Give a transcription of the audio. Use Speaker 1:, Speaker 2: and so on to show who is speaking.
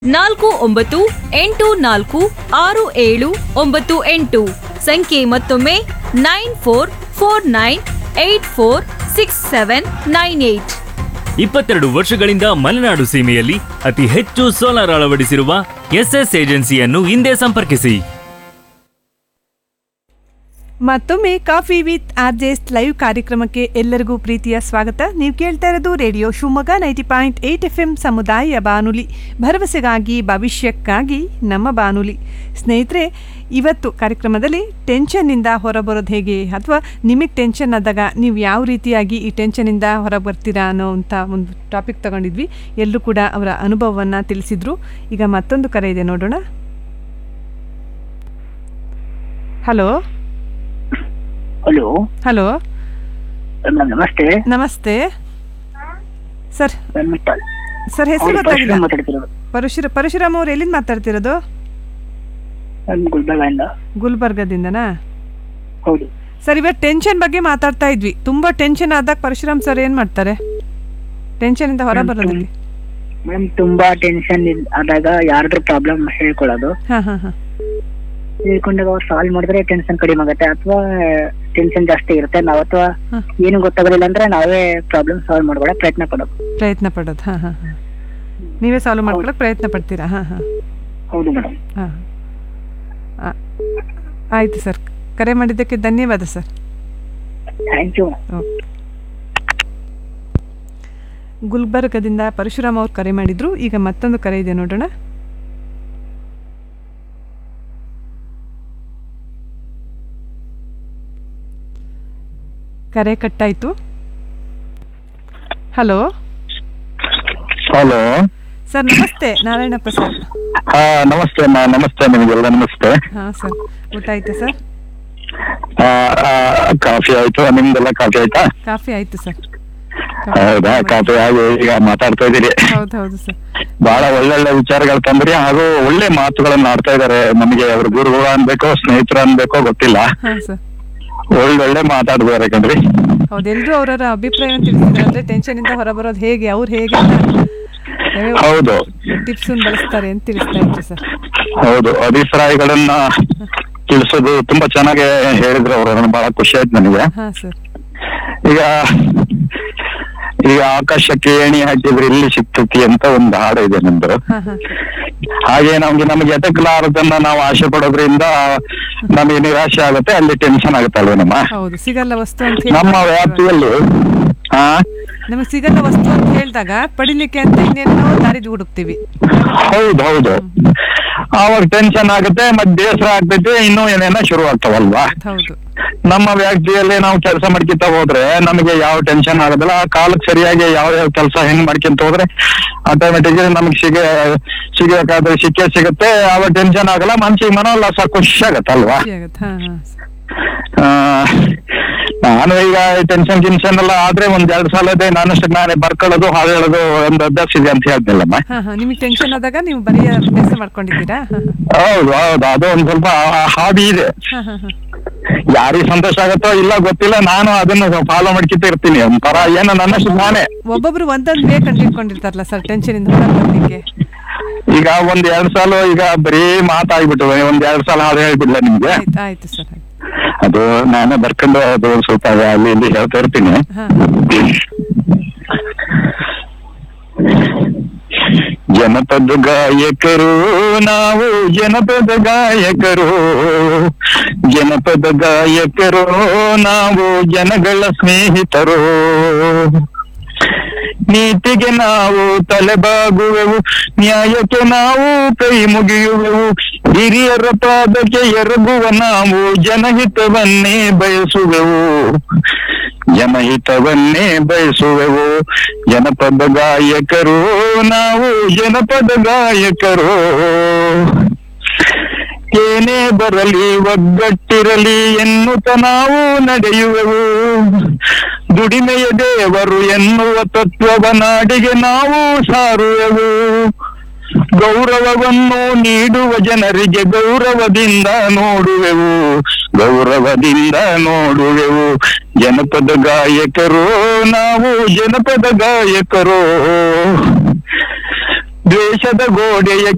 Speaker 1: ನಾಲ್ಕು ಒಂಬತ್ತು ಎಂಟು ನಾಲ್ಕು ಆರು ಏಳು ಒಂಬತ್ತು ಎಂಟು ಸಂಖ್ಯೆ ಮತ್ತೊಮ್ಮೆ nine four four nine eight four six seven nine eight
Speaker 2: ಇಪ್ಪತ್ತೆರಡು ವರ್ಷಗಳಿಂದ ಮಲೆನಾಡು ಸೀಮೆಯಲ್ಲಿ ಅತಿ ಹೆಚ್ಚು ಸೋಲಾರ್ ಅಳವಡಿಸಿರುವ ಎಸ್ಎಸ್ ಏಜೆನ್ಸಿಯನ್ನು ಹಿಂದೆ ಸಂಪರ್ಕಿಸಿ
Speaker 3: ಮತ್ತೊಮ್ಮೆ ಕಾಫಿ ವಿತ್ ಆರ್ಜೆಸ್ ಲೈವ್ ಕಾರ್ಯಕ್ರಮಕ್ಕೆ ಎಲ್ಲರಿಗೂ ಪ್ರೀತಿಯ ಸ್ವಾಗತ ನೀವು ಕೇಳ್ತಾ ಇರೋದು radio Shivamogga ninety point eight F M ಸಮುದಾಯ ಬಾನುಲಿ ಭರವಸೆಗಾಗಿ ಭವಿಷ್ಯಕ್ಕಾಗಿ ನಮ್ಮ ಬಾನುಲಿ ಸ್ನೇಹಿತರೆ ಇವತ್ತು ಕಾರ್ಯಕ್ರಮದಲ್ಲಿ ಟೆನ್ಷನ್ನಿಂದ ಹೊರಬರೋದು ಹೇಗೆ ಅಥವಾ ನಿಮಗೆ ಟೆನ್ಷನ್ ಆದಾಗ ನೀವು ಯಾವ ರೀತಿಯಾಗಿ ಈ ಟೆನ್ಷನ್ನಿಂದ ಹೊರ ಬರ್ತೀರಾ ಅನ್ನೋ ಅಂತ ಒಂದು ಟಾಪಿಕ್ ತಗೊಂಡಿದ್ವಿ ಎಲ್ಲರೂ ಕೂಡ ಅವರ ಅನುಭವವನ್ನು ತಿಳಿಸಿದ್ರು ಈಗ ಮತ್ತೊಂದು ಕರೆ ಇದೆ ನೋಡೋಣ ಹಲೋ
Speaker 4: ಹಲೋ
Speaker 3: ಹಲೋ
Speaker 4: ಮೇಡಮ್ ನಮಸ್ತೆ
Speaker 3: ನಮಸ್ತೆ ಸರ್
Speaker 4: ನಾನು
Speaker 3: ಸರ್ ಹೆಸರು
Speaker 4: ಅವ್ರು
Speaker 3: ಗೊತ್ತಾಗಿಲ್ಲ
Speaker 4: ಪರಶುರಾಮ್ ಮಾತಾಡ್ತಿರೋದು
Speaker 3: ಪರಶುರ ಪರಶುರಾಮ್ ಅವ್ರು ಎಲ್ಲಿಂದ ಮಾತಾಡ್ತಿರೋದು
Speaker 4: ನಾನು ಗುಲ್ಬರ್ಗಾಯಿಂದ
Speaker 3: ಗುಲ್ಬರ್ಗದಿಂದನಾ
Speaker 4: ಹೌದು
Speaker 3: ಸರ್ ಇವತ್ತು ಟೆನ್ಷನ್ ಬಗ್ಗೆ ಮಾತಾಡ್ತಾ ಇದ್ವಿ ತುಂಬಾ ಟೆನ್ಷನ್ ಆದಾಗ ಪರಶುರಾಮ್ ಸರ್ ಏನ್ ಮಾಡ್ತಾರೆ ಟೆನ್ಷನ್ ಇಂದ ಹೊರ ಬರೋದಕ್ಕೆ
Speaker 4: ಮೇಡಮ್ ತುಂಬಾ ಟೆನ್ಷನ್ ಆದಾಗ ಯಾರಾದ್ರೂ ಪ್ರಾಬ್ಲಮ್ ಹೇಳ್ಕೊಳ್ಳೋದು
Speaker 3: ಹಾ ಹಾ ಹಾ
Speaker 4: ಹೇಳ್ಕೊಂಡಾಗ ಅವ್ರು ಸಾಲ್ವ್ ಮಾಡಿದ್ರೆ ಟೆನ್ಷನ್ ಕಡಿಮೆ ಆಗುತ್ತೆ ಅಥವಾ ಟೆನ್ಷನ್ ಜಾಸ್ತಿ ಇರುತ್ತೆ ನಾವ್ ಅಥವಾ
Speaker 3: ಹ.
Speaker 4: ಏನು ಗೊತ್ತಾಗೋದಿಲ್ಲ ಅಂದ್ರೆ ನಾವೇ ಪ್ರಾಬ್ಲಮ್ ಸಾಲ್ವ್ ಮಾಡ್ಕೊಳ್ಳೋ ಪ್ರಯತ್ನ ಪಡೋದು
Speaker 3: ಪ್ರಯತ್ನ ಪಡೋದು ಹಾ ಹಾ ಹಾ ನೀವೇ ಸಾಲ್ವ್ ಮಾಡ್ಕೊಳಕ್ ಪ್ರಯತ್ನ ಪಡ್ತೀರಾ ಹಾ ಹಾ
Speaker 4: ಹೌದು ಮೇಡಮ್
Speaker 3: ಹಾ ಆ- ಆಯ್ತು ಸರ್ ಕರೆ ಮಾಡಿದ್ದಕ್ಕೆ ಧನ್ಯವಾದ ಸರ್
Speaker 4: ಥ್ಯಾಂಕ್ ಯು
Speaker 3: ಓಕೆ ಗುಲ್ಬರ್ಗದಿಂದ ಪರಶುರಾಮ್ ಅವ್ರು ಕರೆ ಮಾಡಿದ್ರು ಈಗ ಮತ್ತೊಂದು ಕರೆ ಇದೆ ನೋಡೋಣ ಕರೆ ಕಟ್ಟಾಯ್ತು ಹಲೋ
Speaker 5: ಹಲೋ
Speaker 3: ಸರ್ ನಮಸ್ತೆ ನಾರಾಯಣ ಪ್ರಸಾದ್
Speaker 5: ಹಾ ನಮಸ್ತೆ ಅಮ್ಮ ನಮಸ್ತೆ ನಿಮಗೆಲ್ಲ ನಮಸ್ತೆ
Speaker 3: ಹಾಂ ಸರ್ ಊಟ ಆಯ್ತು ಸರ್
Speaker 5: ಆ, ಆ, ಕಾಫಿ ಆಯ್ತು ನಿಮ್ದೆಲ್ಲ ಕಾಫಿ ಆಯ್ತಾ
Speaker 3: ಕಾಫಿ ಆಯ್ತು ಸರ್
Speaker 5: ಹೌದಾ ಕಾಫಿ ಆಗಿ ಈಗ ಮಾತಾಡ್ತಾ ಇದೀರಿ
Speaker 3: ಹೌದು ಹೌದು ಸರ್
Speaker 5: ಬಹಳ ಒಳ್ಳೊಳ್ಳೆ ವಿಚಾರಗಳು ತಂದ್ರಿ ಹಾಗೂ ಒಳ್ಳೆ ಮಾತುಗಳನ್ನ ಆಡ್ತಾ ಇದಾರೆ ನಮಗೆ ಅವ್ರ ಗುರುಗಳು ಅನ್ಬೇಕೋ ಸ್ನೇಹಿತರು ಅನ್ಬೇಕೋ ಗೊತ್ತಿಲ್ಲ
Speaker 3: ಹಾಂ ಸರ್
Speaker 5: ಒಳ್ಳೊಳ್ಳೆ ಮಾತಾಡಿದಾರೆ ಕಣ್ರಿ
Speaker 3: ಹೌದು ಎಲ್ಲರೂ ಅವರವರ ಅಭಿಪ್ರಾಯವನ್ನು ತಿಳಿಸಿದ್ದಾರೆ ಅಂದ್ರೆ ಟೆನ್ಷನ್ ಇಂದ ಹೊರಬರೋದು ಹೇಗೆ ಅವ್ರು ಹೇಗೆ
Speaker 5: ಹೌದು
Speaker 3: ಟಿಪ್ಸ್ ಬಳಸ್ತಾರೆ ಅಂತ ತಿಳಿಸ್ತಾ ಇದ್ರು ಸರ್
Speaker 5: ಹೌದು ಅಭಿಪ್ರಾಯಗಳನ್ನ ತಿಳಿಸೋದು ತುಂಬಾ ಚೆನ್ನಾಗಿ ಹೇಳಿದ್ರು ಅವರು ಬಹಳ ಖುಷಿ ಆಯ್ತು ನನಗೆ
Speaker 3: ಹಾ ಸರ್
Speaker 5: ಈಗ ಈಗ ಆಕಾಶಕ್ಕೆ ಏಣಿ ಹಾಕಿದ್ರೆ ಇಲ್ಲಿ ಸಿಕ್ತತಿ ಅಂತ ಒಂದು ಹಾಡು ಇದೆ ನಮ್ದು
Speaker 3: ಹಾ ಹಾ
Speaker 5: ಹಾಗೆ ನಮ್ಗೆ ನಮ್ಗೆ ಎಟಕ್ಲಾರದನ್ನ ನಾವು ಆಸೆ ಪಡೋದ್ರಿಂದ ನಮಗೆ ನಿರಾಶೆ ಆಗುತ್ತೆ ಅಲ್ಲಿ ಟೆನ್ಷನ್ ಆಗುತ್ತಲ್ವ ನಮ್ಮ
Speaker 3: ಹೌದು ಸಿಗಲ್ಲ ವಸ್ತು ಅಂತ ಹೇಳಿ
Speaker 5: ನಮ್ಮ ವ್ಯಾಪ್ತಿಯಲ್ಲಿ ಹಾ
Speaker 3: ನಮಗೆ ಸಿಗಲ್ಲ ವಸ್ತು ಅಂತ ಹೇಳಿದಾಗ ಪಡಿಲಿಕ್ಕೆ ಅಂತ ಇನ್ನೇನೋ ದಾರಿ ಹುಡುಕ್ತಿವಿ
Speaker 5: ಹೌದು ಹೌದು ಅವಾಗ ಟೆನ್ಷನ್ ಆಗುತ್ತೆ ಮತ್ತೆ ಬೇಸರ ಆಗ್ತೈತೆ ಇನ್ನೂ ಏನೇನೋ ಶುರು ಆಗ್ತಾವಲ್ವಾ
Speaker 3: ಹೌದು
Speaker 5: ನಮ್ಮ ವ್ಯಾಪ್ತಿಯಲ್ಲಿ ನಾವು ಕೆಲಸ ಮಾಡ್ಕೊಂತ ಹೋದ್ರೆ ನಮಗೆ ಯಾವ ಟೆನ್ಷನ್ ಆಗೋದಿಲ್ಲ ಆ ಕಾಲಕ್ಕೆ ಸರಿಯಾಗಿ ಯಾವ ಯಾವ ಕೆಲಸ ಹೆಂಗ್ ಮಾಡ್ಕೊಂತ ಹೋದ್ರೆ ಆಟೋಮೆಟಿಕ್ ನಮಗೆ ಸಿಗ ಸಿಗಬೇಕಾದ್ರೆ ಸಿಕ್ಕೇ ಸಿಗುತ್ತೆ ಅವಾಗ ಟೆನ್ಷನ್ ಆಗಲ್ಲ ಮನ್ಸಿಗೆ ಮನೋಲ್ಲಾಸ ಖುಷಿ ಆಗತ್ತಲ್ವಾ
Speaker 3: ಖುಷಿ ಆಗತ್ತೆ ಹಾ ಹಾ
Speaker 5: ಆ, ನಾನು ಈಗ ಟೆನ್ಷನ್ ಗಿನ್ಷನ್ ಎಲ್ಲ ಆದ್ರೆ ಒಂದ್ ಎರಡ್ ಸಲ ಇದೆ ನಾನಷ್ಟಕ್ಕೆ ನಾನೇ ಬರ್ಕೊಳ್ಳೋದು ಹಾಡು ಹೇಳೋದು ಒಂದು ಅಭ್ಯಾಸ ಇದೆ ಅಂತ ಹೇಳ್ತಿಲ್ಲಮ್ಮ
Speaker 3: ಹಾ ಹಾ ನಿಮಗೆ ಟೆನ್ಷನ್ ಆದಾಗ ನೀವು ಬರೀ ಅಭ್ಯಾಸ ಮಾಡ್ಕೊಂಡಿದ್ದೀರಾ ಹಾ
Speaker 5: ಹೌದು ಹೌದು ಅದು ಒಂದ್ ಸ್ವಲ್ಪ ಹಾಬಿ ಇದೆ
Speaker 3: ಹಾ ಹಾ ಹಾ
Speaker 5: ಯಾರಿಗೆ ಸಂತೋಷ ಆಗತ್ತೋ ಇಲ್ಲ ಗೊತ್ತಿಲ್ಲ ನಾನು ಅದನ್ನ ಫಾಲೋ ಮಾಡ್ಕಿತ ಇರ್ತೀನಿ ಒಂಥರ ಏನೋ ನನ್ನಷ್ಟು ನಾನೇ
Speaker 3: ಒಬ್ಬೊಬ್ರು ಒಂದೊಂದು ವೇ ಕಂಡಿಟ್ಕೊಂಡಿರ್ತಾರಲ್ಲ ಸರ್ ಟೆನ್ಷನ್ ಇಂದ ಹೊರ ಬರ್ಲಿಕ್ಕೆ
Speaker 5: ಈಗ ಒಂದ್ ಎರಡ್ ಸಾಲ ಈಗ ಬರೀ ಮಾತಾಗ್ಬಿಟ್ಟು ಒಂದ್ ಎರಡ್ ಸಾಲ ಹಾಡು ಹೇಳ್ಬಿಡ್ಲ ನಿಮ್ಗೆ
Speaker 3: ಆಯ್ತು ಆಯ್ತು ಸರ್ ಆಯ್ತು
Speaker 5: ಅದು ನಾನೇ ಬರ್ಕೊಂಡು ಅದು ಸ್ವಲ್ಪ ಅಲ್ಲಿ ಇಲ್ಲಿ ಹೇಳ್ತಾ ಇರ್ತೀನಿ
Speaker 3: ಹಾ
Speaker 5: ಜನಪದ ಗಾಯಕರು ನಾವು ಜನಪದ ಗಾಯಕರು ಜನಪದ ಗಾಯಕರು ನಾವು ಜನಗಳ ಸ್ನೇಹಿತರು ನೀತಿಗೆ ನಾವು ತಲೆಬಾಗುವೆವು ನ್ಯಾಯಕ್ಕೆ ನಾವು ಕೈ ಮುಗಿಯುವೆವು ಹಿರಿಯರ ಪಾದಕ್ಕೆ ಎರಗುವ ನಾವು ಜನಹಿತವನ್ನೇ ಬಯಸುವೆವು ಜನಹಿತವನ್ನೇ ಬಯಸುವೆವು ಜನಪದ ಗಾಯಕರು ನಾವು ಜನಪದ ಗಾಯಕರು ಏನೇ ಬರಲಿ ಒಗ್ಗಟ್ಟಿರಲಿ ಎನ್ನುತ್ತ ನಾವು ನಡೆಯುವೆವು ದುಡಿಮೆಯ ದೇವರು ಎನ್ನುವ ತತ್ವವ ನಾಡಿಗೆ ನಾವು ಸಾರುವೆವು ಗೌರವವನ್ನು ನೀಡುವ ಜನರಿಗೆ ಗೌರವದಿಂದ ನೋಡುವೆವು ಗೌರವದಿಂದ ನೋಡುವೆವು ಜನಪದ ಗಾಯಕರು ನಾವು ಜನಪದ ಗಾಯಕರು ದ್ವೇಷದ ಗೋಡೆಯ